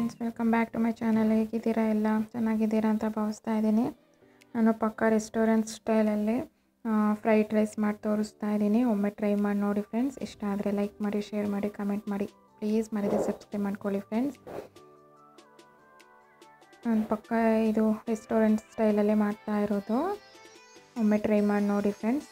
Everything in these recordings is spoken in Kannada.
friends welcome back to my channel ಹೇಗಿದ್ದೀರಾ ಎಲ್ಲ ಚೆನ್ನಾಗಿದ್ದೀರಾ ಅಂತ ಭಾವಿಸ್ತಾ ಇದ್ದೀನಿ ನಾನು ಪಕ್ಕ ರೆಸ್ಟೋರೆಂಟ್ ಸ್ಟೈಲಲ್ಲಿ ಫ್ರೈಡ್ ರೈಸ್ ಮಾಡಿ ತೋರಿಸ್ತಾ ಇದ್ದೀನಿ ಒಮ್ಮೆ ಟ್ರೈ ಮಾಡಿ ನೋಡಿ ಫ್ರೆಂಡ್ಸ್ ಇಷ್ಟ ಆದರೆ ಲೈಕ್ ಮಾಡಿ ಶೇರ್ ಮಾಡಿ ಕಮೆಂಟ್ ಮಾಡಿ ಪ್ಲೀಸ್ ಮರಿದೆ ಸಬ್ಸ್ಕ್ರೈಬ್ ಮಾಡ್ಕೊಳ್ಳಿ ಫ್ರೆಂಡ್ಸ್ ನಾನು ಪಕ್ಕ ಇದು ರೆಸ್ಟೋರೆಂಟ್ ಸ್ಟೈಲಲ್ಲೇ ಮಾಡ್ತಾ ಇರೋದು ಒಮ್ಮೆ ಟ್ರೈ ಮಾಡಿ ನೋಡಿ ಫ್ರೆಂಡ್ಸ್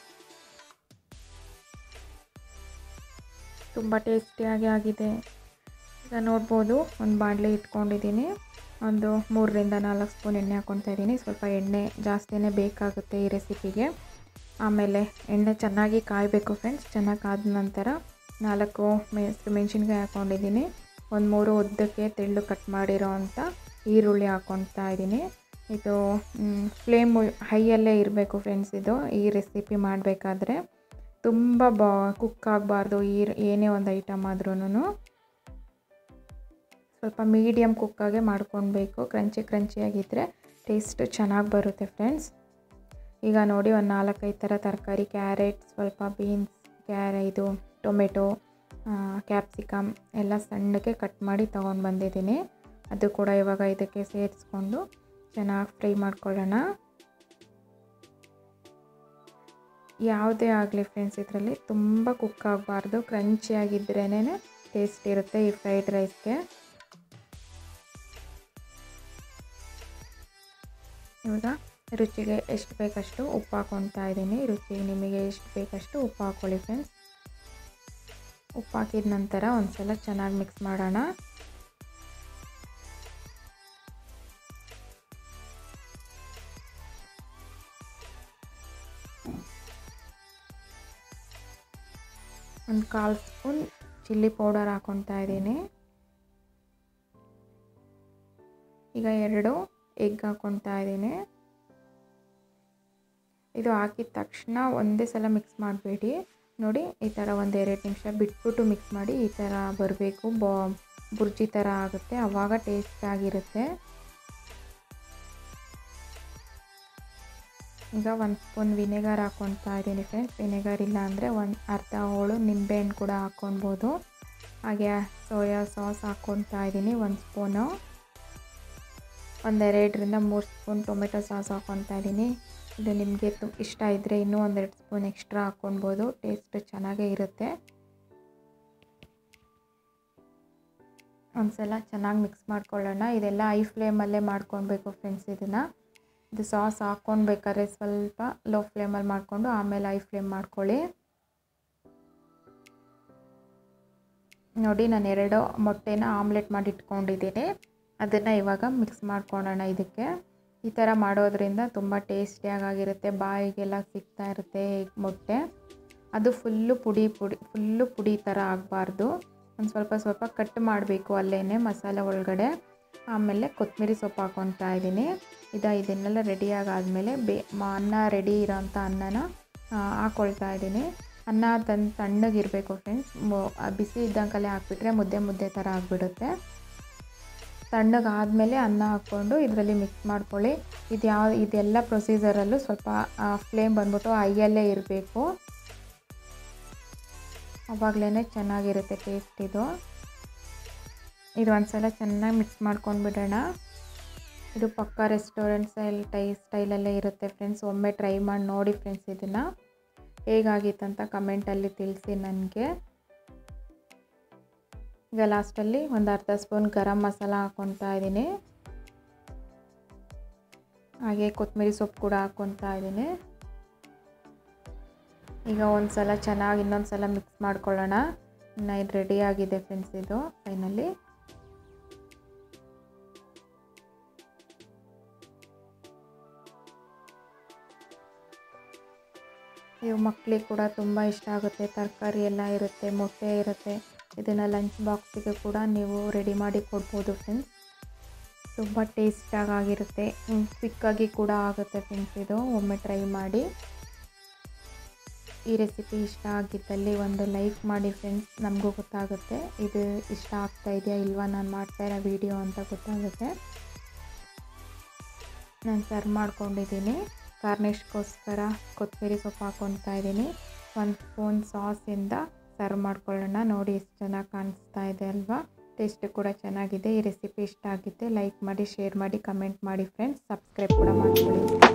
ತುಂಬ ಟೇಸ್ಟಿಯಾಗಿ ಆಗಿದೆ ಈಗ ನೋಡ್ಬೋದು ಒಂದು ಬಾಣಲೆ ಇಟ್ಕೊಂಡಿದ್ದೀನಿ ಒಂದು ಮೂರರಿಂದ ನಾಲ್ಕು ಸ್ಪೂನ್ ಎಣ್ಣೆ ಹಾಕ್ಕೊತಾ ಇದ್ದೀನಿ ಸ್ವಲ್ಪ ಎಣ್ಣೆ ಜಾಸ್ತಿನೇ ಬೇಕಾಗುತ್ತೆ ಈ ರೆಸಿಪಿಗೆ ಆಮೇಲೆ ಎಣ್ಣೆ ಚೆನ್ನಾಗಿ ಕಾಯಬೇಕು ಫ್ರೆಂಡ್ಸ್ ಚೆನ್ನಾಗಿ ಕಾದ ನಂತರ ನಾಲ್ಕು ಮೆಣಸು ಮೆಣಸಿನ್ಕಾಯಿ ಹಾಕ್ಕೊಂಡಿದ್ದೀನಿ ಒಂದು ಮೂರು ಉದ್ದಕ್ಕೆ ತೆಳ್ಳು ಕಟ್ ಮಾಡಿರೋ ಅಂಥ ಈರುಳ್ಳಿ ಹಾಕ್ಕೊತಾ ಇದ್ದೀನಿ ಇದು ಫ್ಲೇಮ್ ಹೈಯಲ್ಲೇ ಇರಬೇಕು ಫ್ರೆಂಡ್ಸ್ ಇದು ಈ ರೆಸಿಪಿ ಮಾಡಬೇಕಾದ್ರೆ ತುಂಬ ಬಾ ಕುಕ್ ಆಗಬಾರ್ದು ಈ ಏನೇ ಒಂದು ಐಟಮ್ ಆದ್ರೂ ಸ್ವಲ್ಪ ಮೀಡಿಯಮ್ ಕುಕ್ಕಾಗೆ ಮಾಡ್ಕೊಳ್ಬೇಕು ಕ್ರಂಚಿ ಕ್ರಂಚಿಯಾಗಿದ್ದರೆ ಟೇಸ್ಟ್ ಚೆನ್ನಾಗಿ ಬರುತ್ತೆ ಫ್ರೆಂಡ್ಸ್ ಈಗ ನೋಡಿ ಒಂದು ನಾಲ್ಕೈದು ಥರ ತರಕಾರಿ ಕ್ಯಾರೆಟ್ ಸ್ವಲ್ಪ ಬೀನ್ಸ್ ಕ್ಯಾರೆ ಇದು ಟೊಮೆಟೊ ಕ್ಯಾಪ್ಸಿಕಮ್ ಎಲ್ಲ ಸಣ್ಣಗೆ ಕಟ್ ಮಾಡಿ ತೊಗೊಂಡು ಬಂದಿದ್ದೀನಿ ಅದು ಕೂಡ ಇವಾಗ ಇದಕ್ಕೆ ಸೇರಿಸ್ಕೊಂಡು ಚೆನ್ನಾಗಿ ಫ್ರೈ ಮಾಡ್ಕೊಳ್ಳೋಣ ಯಾವುದೇ ಆಗಲಿ ಫ್ರೆಂಡ್ಸ್ ಇದರಲ್ಲಿ ತುಂಬ ಕುಕ್ ಆಗಬಾರ್ದು ಕ್ರಂಚಿಯಾಗಿದ್ರೇ ಟೇಸ್ಟ್ ಇರುತ್ತೆ ಈ ಫ್ರೈಡ್ ರೈಸ್ಗೆ ಇವಾಗ ರುಚಿಗೆ ಎಷ್ಟು ಬೇಕಷ್ಟು ಉಪ್ಪು ಹಾಕ್ಕೊತಾ ಇದ್ದೀನಿ ರುಚಿಗೆ ನಿಮಗೆ ಎಷ್ಟು ಬೇಕಷ್ಟು ಉಪ್ಪು ಹಾಕ್ಕೊಳ್ಳಿ ಫ್ರೆಂಡ್ಸ್ ಉಪ್ಪು ಹಾಕಿದ ನಂತರ ಒಂದು ಸಲ ಚೆನ್ನಾಗಿ ಮಿಕ್ಸ್ ಮಾಡೋಣ ಒಂದು ಕಾಲು ಸ್ಪೂನ್ ಚಿಲ್ಲಿ ಪೌಡರ್ ಹಾಕ್ಕೊತಾ ಇದ್ದೀನಿ ಈಗ ಎರಡು ಎಗ್ ಹಾಕ್ಕೊತಾ ಇದ್ದೀನಿ ಇದು ಹಾಕಿದ ತಕ್ಷಣ ಒಂದೇ ಸಲ ಮಿಕ್ಸ್ ಮಾಡಬೇಡಿ ನೋಡಿ ಈ ಥರ ಒಂದು ಎರಡು ನಿಮಿಷ ಬಿಟ್ಬಿಟ್ಟು ಮಿಕ್ಸ್ ಮಾಡಿ ಈ ಥರ ಬರಬೇಕು ಬಾ ಬುರ್ಜಿ ಥರ ಆಗುತ್ತೆ ಆವಾಗ ಟೇಸ್ಟ್ ಆಗಿರುತ್ತೆ ಈಗ ಒಂದು ಸ್ಪೂನ್ ವಿನೆಗರ್ ಹಾಕ್ಕೊತಾ ಇದ್ದೀನಿ ಫ್ರೆಂಡ್ಸ್ ವಿನೆಗರ್ ಇಲ್ಲ ಅಂದರೆ ಒಂದು ಅರ್ಧ ಹೋಳು ನಿಂಬೆಹಣ್ಣು ಕೂಡ ಹಾಕ್ಕೊಳ್ಬೋದು ಹಾಗೆ ಸೋಯಾ ಸಾಸ್ ಹಾಕ್ಕೊತಾ ಇದ್ದೀನಿ ಒಂದು ಸ್ಪೂನು ಒಂದೆರಡರಿಂದ ಮೂರು ಸ್ಪೂನ್ ಟೊಮೆಟೊ ಸಾಸ್ ಹಾಕ್ಕೊತಾ ಇದ್ದೀನಿ ಇದು ನಿಮಗೆ ತು ಇಷ್ಟ ಇದ್ದರೆ ಇನ್ನೂ ಒಂದೆರಡು ಸ್ಪೂನ್ ಎಕ್ಸ್ಟ್ರಾ ಹಾಕ್ಕೊಳ್ಬೋದು ಟೇಸ್ಟ್ ಚೆನ್ನಾಗೇ ಇರುತ್ತೆ ಒಂದ್ಸಲ ಚೆನ್ನಾಗಿ ಮಿಕ್ಸ್ ಮಾಡ್ಕೊಳ್ಳೋಣ ಇದೆಲ್ಲ ಐ ಫ್ಲೇಮಲ್ಲೇ ಮಾಡ್ಕೊಳ್ಬೇಕು ಫ್ರೆಂಡ್ಸ್ ಇದನ್ನು ಇದು ಸಾಸ್ ಹಾಕ್ಕೊಳ್ಬೇಕಾದ್ರೆ ಸ್ವಲ್ಪ ಲೋ ಫ್ಲೇಮಲ್ಲಿ ಮಾಡಿಕೊಂಡು ಆಮೇಲೆ ಐ ಫ್ಲೇಮ್ ಮಾಡ್ಕೊಳ್ಳಿ ನೋಡಿ ನಾನು ಎರಡು ಮೊಟ್ಟೆನ ಆಮ್ಲೆಟ್ ಮಾಡಿ ಇಟ್ಕೊಂಡಿದ್ದೀನಿ ಅದನ್ನು ಇವಾಗ ಮಿಕ್ಸ್ ಮಾಡ್ಕೊಳ್ಳೋಣ ಇದಕ್ಕೆ ಈ ಥರ ಮಾಡೋದ್ರಿಂದ ತುಂಬ ಟೇಸ್ಟಿಯಾಗಿರುತ್ತೆ ಬಾಯಿಗೆಲ್ಲ ಸಿಗ್ತಾ ಇರುತ್ತೆ ಮೊಟ್ಟೆ ಅದು ಫುಲ್ಲು ಪುಡಿ ಪುಡಿ ಫುಲ್ಲು ಪುಡಿ ಥರ ಆಗಬಾರ್ದು ಒಂದು ಸ್ವಲ್ಪ ಸ್ವಲ್ಪ ಕಟ್ ಮಾಡಬೇಕು ಅಲ್ಲೇ ಮಸಾಲೆ ಒಳಗಡೆ ಆಮೇಲೆ ಕೊತ್ತಂಬರಿ ಸೊಪ್ಪು ಹಾಕ್ಕೊತಾ ಇದ್ದೀನಿ ಇದು ಇದನ್ನೆಲ್ಲ ರೆಡಿಯಾಗಾದಮೇಲೆ ಬೇ ಅನ್ನ ರೆಡಿ ಇರೋಂಥ ಅನ್ನನ ಹಾಕ್ಕೊಳ್ತಾ ಇದ್ದೀನಿ ಅನ್ನ ತನ್ ತಣ್ಣಗಿರಬೇಕು ಫ್ರೆಂಡ್ಸ್ ಬಿಸಿ ಇದ್ದಂಕಲ್ಲೇ ಹಾಕ್ಬಿಟ್ರೆ ಮುದ್ದೆ ಮುದ್ದೆ ಥರ ಆಗಿಬಿಡುತ್ತೆ ತಣ್ಣಗಾದಮೇಲೆ ಅನ್ನ ಹಾಕ್ಕೊಂಡು ಇದರಲ್ಲಿ ಮಿಕ್ಸ್ ಮಾಡ್ಕೊಳ್ಳಿ ಇದು ಯಾವ ಇದೆಲ್ಲ ಪ್ರೊಸೀಜರಲ್ಲೂ ಸ್ವಲ್ಪ ಫ್ಲೇಮ್ ಬಂದ್ಬಿಟ್ಟು ಐಯಲ್ಲೇ ಇರಬೇಕು ಆವಾಗಲೇ ಚೆನ್ನಾಗಿರುತ್ತೆ ಟೇಸ್ಟ್ ಇದು ಇದು ಒಂದು ಸಲ ಚೆನ್ನಾಗಿ ಮಿಕ್ಸ್ ಮಾಡ್ಕೊಂಡು ಬಿಡೋಣ ಇದು ಪಕ್ಕ ರೆಸ್ಟೋರೆಂಟ್ ಸ್ಟೈಲ್ ಟೈ ಸ್ಟೈಲಲ್ಲೇ ಇರುತ್ತೆ ಫ್ರೆಂಡ್ಸ್ ಒಮ್ಮೆ ಟ್ರೈ ಮಾಡಿ ನೋಡಿ ಫ್ರೆಂಡ್ಸ್ ಇದನ್ನು ಹೇಗಾಗಿತ್ತಂತ ಕಮೆಂಟಲ್ಲಿ ತಿಳಿಸಿ ನನಗೆ ಈಗ ಲಾಸ್ಟಲ್ಲಿ ಒಂದು ಅರ್ಧ ಸ್ಪೂನ್ ಗರಂ ಮಸಾಲ ಹಾಕ್ಕೊತಾ ಇದ್ದೀನಿ ಹಾಗೆ ಕೊತ್ತಂಬರಿ ಸೊಪ್ಪು ಕೂಡ ಹಾಕ್ಕೊತಾ ಇದ್ದೀನಿ ಈಗ ಒಂದು ಸಲ ಚೆನ್ನಾಗಿ ಇನ್ನೊಂದು ಸಲ ಮಿಕ್ಸ್ ಮಾಡ್ಕೊಳ್ಳೋಣ ಇನ್ನು ಇದು ರೆಡಿ ಆಗಿದೆ ಫ್ರೆಂಡ್ಸ್ ಇದು ಫೈನಲಿ ಇವು ಮಕ್ಕಳಿಗೆ ಕೂಡ ತುಂಬ ಇಷ್ಟ ಆಗುತ್ತೆ ತರಕಾರಿ ಎಲ್ಲ ಇರುತ್ತೆ ಮೊಟ್ಟೆ ಇರುತ್ತೆ ಇದನ್ನು ಲಂಚ್ ಬಾಕ್ಸಿಗೆ ಕೂಡ ನೀವು ರೆಡಿ ಮಾಡಿ ಕೊಡ್ಬೋದು ಫ್ರೆಂಡ್ಸ್ ತುಂಬ ಟೇಸ್ಟಾಗಿ ಆಗಿರುತ್ತೆ ಕ್ವಿಕ್ಕಾಗಿ ಕೂಡ ಆಗುತ್ತೆ ಫ್ರೆಂಡ್ಸ್ ಇದು ಒಮ್ಮೆ ಟ್ರೈ ಮಾಡಿ ಈ ರೆಸಿಪಿ ಇಷ್ಟ ಆಗಿದ್ದಲ್ಲಿ ಒಂದು ಲೈಕ್ ಮಾಡಿ ಫ್ರೆಂಡ್ಸ್ ನಮಗೂ ಗೊತ್ತಾಗುತ್ತೆ ಇದು ಇಷ್ಟ ಆಗ್ತಾ ಇದೆಯಾ ಇಲ್ವಾ ನಾನು ಮಾಡ್ತಾ ಇರೋ ವಿಡಿಯೋ ಅಂತ ಗೊತ್ತಾಗುತ್ತೆ ನಾನು ಸರ್ವ್ ಮಾಡ್ಕೊಂಡಿದ್ದೀನಿ ಗಾರ್ನಿಷ್ಗೋಸ್ಕರ ಕೊತ್ತಂಬರಿ ಸೊಪ್ಪು ಹಾಕ್ಕೊತಾ ಇದ್ದೀನಿ ಒಂದು ಸ್ಪೂನ್ ಸಾಸಿಂದ ಸರ್ವ್ ಮಾಡ್ಕೊಳ್ಳೋಣ ನೋಡಿ ಎಷ್ಟು ಚೆನ್ನಾಗಿ ಕಾಣಿಸ್ತಾ ಇದೆ ಅಲ್ವಾ ಟೇಸ್ಟ್ ಕೂಡ ಚೆನ್ನಾಗಿದೆ ಈ ರೆಸಿಪಿ ಇಷ್ಟ ಆಗಿದ್ದೆ ಲೈಕ್ ಮಾಡಿ ಶೇರ್ ಮಾಡಿ ಕಮೆಂಟ್ ಮಾಡಿ ಫ್ರೆಂಡ್ಸ್ ಸಬ್ಸ್ಕ್ರೈಬ್ ಕೂಡ ಮಾಡ್ಕೊಳ್ಳಿ